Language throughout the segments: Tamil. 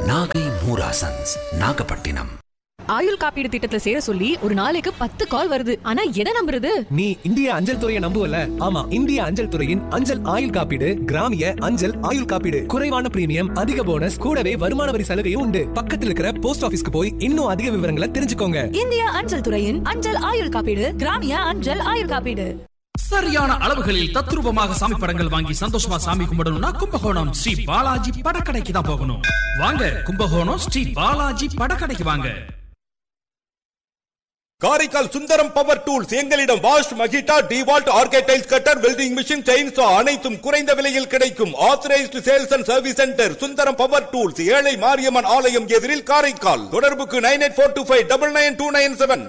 நாகை மூராசன்ஸ் நாகப்பட்டினம் ஆயுள் காப்பீடு திட்டத்துல சேர சொல்லி ஒரு நாளைக்கு பத்து கால் வருது ஆனா எதை நம்புறது நீ இந்திய அஞ்சல் துறையை நம்புவல ஆமா இந்திய அஞ்சல் துறையின் அஞ்சல் ஆயுள் காப்பீடு கிராமிய அஞ்சல் ஆயுள் காப்பீடு குறைவான பிரீமியம் அதிக போனஸ் கூடவே வருமான வரி சலுகையும் உண்டு பக்கத்துல இருக்கிற போஸ்ட் ஆபீஸ்க்கு போய் இன்னும் அதிக விவரங்களை தெரிஞ்சுக்கோங்க இந்திய அஞ்சல் துறையின் அஞ்சல் ஆயுள் காப்பீடு கிராமிய அஞ்சல் ஆயுள் காப்பீடு சரியான அளவுகளில் தத்ரூபமாக சாமி படங்கள் வாங்கி சந்தோஷமா சாமி கும்பிடணும்னா கும்பகோணம் ஸ்ரீ பாலாஜி படக்கடைக்கு தான் போகணும் வாங்க கும்பகோணம் ஸ்ரீ பாலாஜி படக்கடைக்கு வாங்க காரைக்கால் சுந்தரம் பவர் டூல்ஸ் எங்களிடம் வாஷ் மகிட்டா டிவால்ட் ஆர்கேடைல்ஸ் கட்டர் வெல்டிங் மிஷின் செயின்சா அனைத்தும் குறைந்த விலையில் கிடைக்கும் authorised sales and service centre Sundaram power tools ஏழை மாரியம்மன் ஆலயம் எதிரில் காரைக்கால் தொடர்புக்கு nine eight four two five double nine two nine seven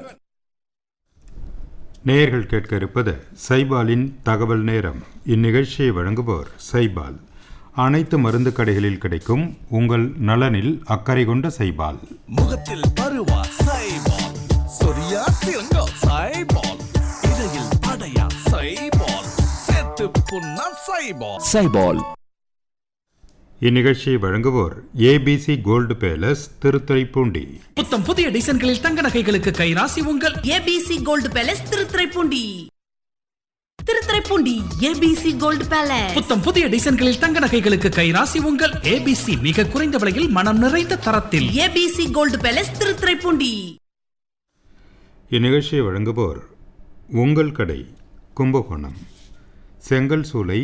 நேயர்கள் கேட்க இருப்பது சைபாலின் தகவல் நேரம் இந்நிகழ்ச்சியை வழங்குவோர் சைபால் அனைத்து மருந்து கடைகளில் கிடைக்கும் உங்கள் நலனில் அக்கறை கொண்ட சைபால் முகத்தில் பருவா சைபால் சொரியா சிறங்கோ சைபால் இடையில் படையா சைபால் செத்து புண்ணா சைபால் சைபால் இந்நிகழ்ச்சியை வழங்குவோர் ஏபிசி கோல்டு பேலஸ் திருத்துறைப்பூண்டி புத்தம் புதிய டிசைன்களில் தங்க நகைகளுக்கு கைராசி உங்கள் ABC gold palace Thiruthuraipoondi Thiruthuraipoondi ABC gold palace புத்தம் புதிய டிசைன்களில் தங்க நகைகளுக்கு கைராசி உங்கள் ஏபிசி மிக குறைந்த விலையில் மனம் நிறைந்த தரத்தில் ஏபிசி கோல்டு பேலஸ் திருத்துறைப்பூண்டி இந்நிகழ்ச்சியை வழங்குவோர் உங்கள் கடை கும்பகோணம் செங்கல் சூளை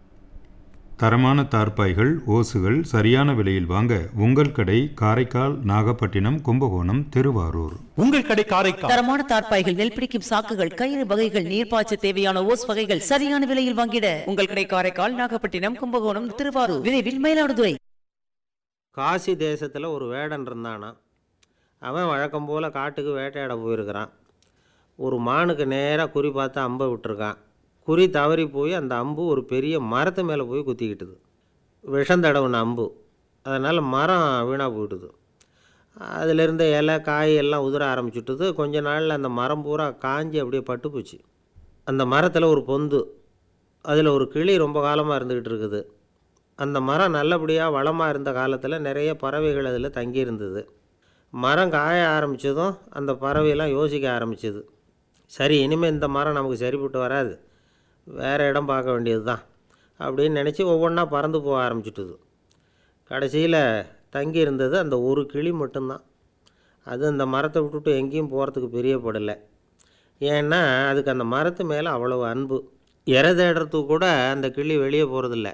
தரமான தார்பாய்கள் ஓசுகள் சரியான விலையில் வாங்க உங்கள் கடை காரைக்கால் நாகப்பட்டினம் கும்பகோணம் திருவாரூர் உங்கள் கடை காரைக்கால் தரமான தார்ப்பாய்கள் நெல் பிடிக்கும் சாக்குகள் கயிறு வகைகள் நீர்ப்பாய்ச்ச தேவையான ஓஸ் வகைகள் சரியான விலையில் வாங்கிட உங்கள் கடை காரைக்கால் நாகப்பட்டினம் கும்பகோணம் திருவாரூர் விரைவில் மயிலாடுதுறை காசி தேசத்தில் ஒரு வேடன் இருந்தானா அவன் வழக்கம் போல் காட்டுக்கு வேட்டையாட போயிருக்கிறான் ஒரு மானுக்கு நேராக குறி பார்த்து அம்பை விட்டுருக்கான் குறி தவறி போய் அந்த அம்பு ஒரு பெரிய மரத்து மேலே போய் குத்திக்கிட்டுது விஷம் தடவுன அம்பு அதனால் மரம் வீணாக போயிட்டுது அதில் இருந்த இலை காய் எல்லாம் உதிர ஆரம்பிச்சுட்டுது கொஞ்ச நாளில் அந்த மரம் பூரா காஞ்சி அப்படியே பட்டு போச்சு அந்த மரத்தில் ஒரு பொந்து அதில் ஒரு கிளி ரொம்ப காலமாக இருந்துக்கிட்டு இருக்குது அந்த மரம் நல்லபடியாக வளமாக இருந்த காலத்தில் நிறைய பறவைகள் அதில் தங்கியிருந்தது மரம் காய ஆரம்பித்ததும் அந்த பறவையெல்லாம் யோசிக்க ஆரம்பிச்சது சரி இனிமேல் இந்த மரம் நமக்கு சரிப்பட்டு வராது வேறு இடம் பார்க்க வேண்டியது தான் அப்படின்னு நினச்சி ஒவ்வொன்றா பறந்து போக ஆரம்பிச்சிட்டுது கடைசியில் தங்கி இருந்தது அந்த ஒரு கிளி மட்டும்தான் அது அந்த மரத்தை விட்டுட்டு எங்கேயும் போகிறதுக்கு பிரியப்படலை ஏன்னா அதுக்கு அந்த மரத்து மேலே அவ்வளவு அன்பு இறை தேடுறதுக்கு கூட அந்த கிளி வெளியே போகிறதில்ல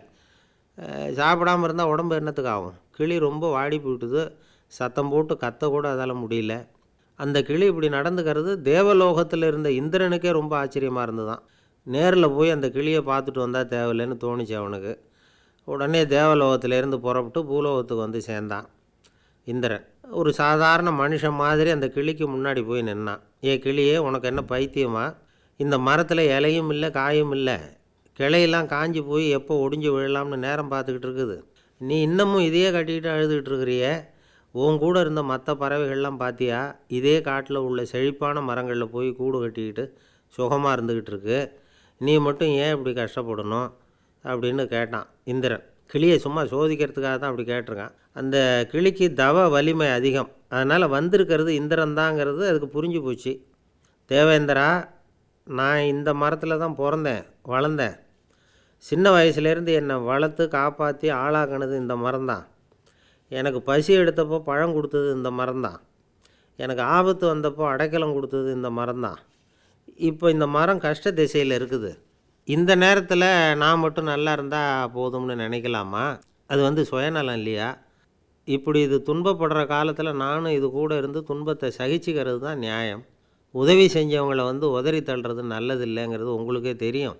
சாப்பிடாமல் இருந்தால் உடம்பு என்னத்துக்கு ஆகும் கிளி ரொம்ப வாடி போயிட்டுது சத்தம் போட்டு கத்த கூட அதால் முடியல அந்த கிளி இப்படி நடந்துக்கிறது தேவலோகத்தில் இருந்த இந்திரனுக்கே ரொம்ப ஆச்சரியமாக இருந்ததுதான் நேரில் போய் அந்த கிளியை பார்த்துட்டு வந்தால் தேவையில்லைன்னு தோணுச்சு அவனுக்கு உடனே தேவலோகத்திலேருந்து புறப்பட்டு பூலோகத்துக்கு வந்து சேர்ந்தான் இந்திரன் ஒரு சாதாரண மனுஷன் மாதிரி அந்த கிளிக்கு முன்னாடி போய் நின்னான் ஏ கிளியே உனக்கு என்ன பைத்தியமா இந்த மரத்தில் இலையும் இல்லை காயும் இல்லை கிளையெல்லாம் காஞ்சி போய் எப்போ ஒடிஞ்சு விழலாம்னு நேரம் பார்த்துக்கிட்டு இருக்குது நீ இன்னமும் இதையே கட்டிக்கிட்டு அழுதுகிட்டு இருக்கிறிய உன் கூட இருந்த மற்ற பறவைகள்லாம் பார்த்தியா இதே காட்டில் உள்ள செழிப்பான மரங்களில் போய் கூடு கட்டிக்கிட்டு சுகமாக இருந்துக்கிட்டு இருக்கு நீ மட்டும் ஏன் இப்படி கஷ்டப்படணும் அப்படின்னு கேட்டான் இந்திரன் கிளியை சும்மா சோதிக்கிறதுக்காக தான் அப்படி கேட்டிருக்கான் அந்த கிளிக்கு தவ வலிமை அதிகம் அதனால் வந்திருக்கிறது இந்திரன் தாங்கிறது அதுக்கு புரிஞ்சு போச்சு தேவேந்திரா நான் இந்த மரத்தில் தான் பிறந்தேன் வளர்ந்தேன் சின்ன வயசுலேருந்து என்னை வளர்த்து காப்பாற்றி ஆளாக்குனது இந்த மரம்தான் எனக்கு பசி எடுத்தப்போ பழம் கொடுத்தது இந்த மரம்தான் எனக்கு ஆபத்து வந்தப்போ அடைக்கலம் கொடுத்தது இந்த மரம்தான் இப்போ இந்த மரம் கஷ்ட திசையில் இருக்குது இந்த நேரத்தில் நான் மட்டும் நல்லா இருந்தால் போதும்னு நினைக்கலாமா அது வந்து சுயநலம் இல்லையா இப்படி இது துன்பப்படுற காலத்தில் நானும் இது கூட இருந்து துன்பத்தை சகிச்சுக்கிறது தான் நியாயம் உதவி செஞ்சவங்கள வந்து உதறி தள்ளுறது நல்லது இல்லைங்கிறது உங்களுக்கே தெரியும்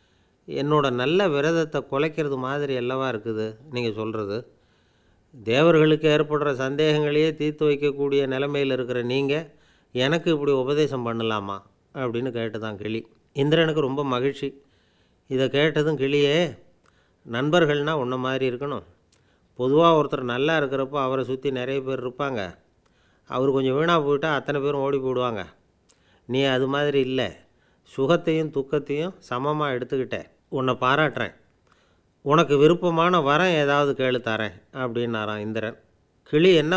என்னோட நல்ல விரதத்தை குலைக்கிறது மாதிரி அல்லவா இருக்குது நீங்கள் சொல்கிறது தேவர்களுக்கு ஏற்படுற சந்தேகங்களையே தீர்த்து வைக்கக்கூடிய நிலைமையில் இருக்கிற நீங்கள் எனக்கு இப்படி உபதேசம் பண்ணலாமா அப்படின்னு கேட்டுதான் கிளி இந்திரனுக்கு ரொம்ப மகிழ்ச்சி இதை கேட்டதும் கிளியே நண்பர்கள்னால் உன்ன மாதிரி இருக்கணும் பொதுவாக ஒருத்தர் நல்லா இருக்கிறப்போ அவரை சுற்றி நிறைய பேர் இருப்பாங்க அவர் கொஞ்சம் வீணாக போயிட்டால் அத்தனை பேரும் ஓடி போயிடுவாங்க நீ அது மாதிரி இல்லை சுகத்தையும் துக்கத்தையும் சமமாக எடுத்துக்கிட்ட உன்னை பாராட்டுறேன் உனக்கு விருப்பமான வரம் ஏதாவது கேளு தரேன் அப்படின்னாரான் இந்திரன் கிளி என்ன